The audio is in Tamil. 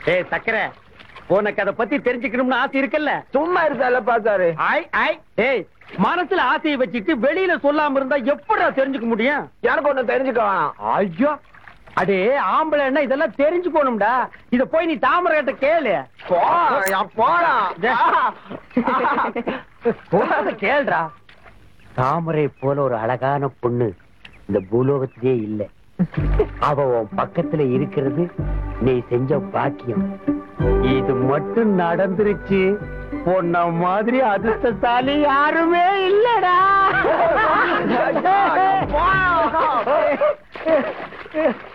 ஏய் சக்கரை உனக்கு அத பத்தி தெரிஞ்சுக்கணும்னு ஆசை இருக்குல்ல சும்மா இருந்தால பாத்தாரு ஐ ஐ ஏய் மனசுல ஆசையை வச்சுட்டு வெளியில சொல்லாம இருந்தா எப்படிடா தெரிஞ்சுக்க முடியும் எனக்கு ஒண்ணு தெரிஞ்சுக்க வேணாம் ஐயோ அடே ஆம்பளைன்னா இதெல்லாம் தெரிஞ்சுக்கணும்டா இத போய் நீ தாமரை கிட்ட கேளு போடா போடா போடாத கேளுடா தாமரை போல ஒரு அழகான பொண்ணு இந்த பூலோகத்திலே இல்ல அவ உன் பக்கத்துல இருக்கிறது நீ செஞ்ச பாக்கியம் இது மட்டும் நடந்துருச்சு பொண்ண மாதிரி அதிர்ஷ்டசாலி யாருமே இல்லடா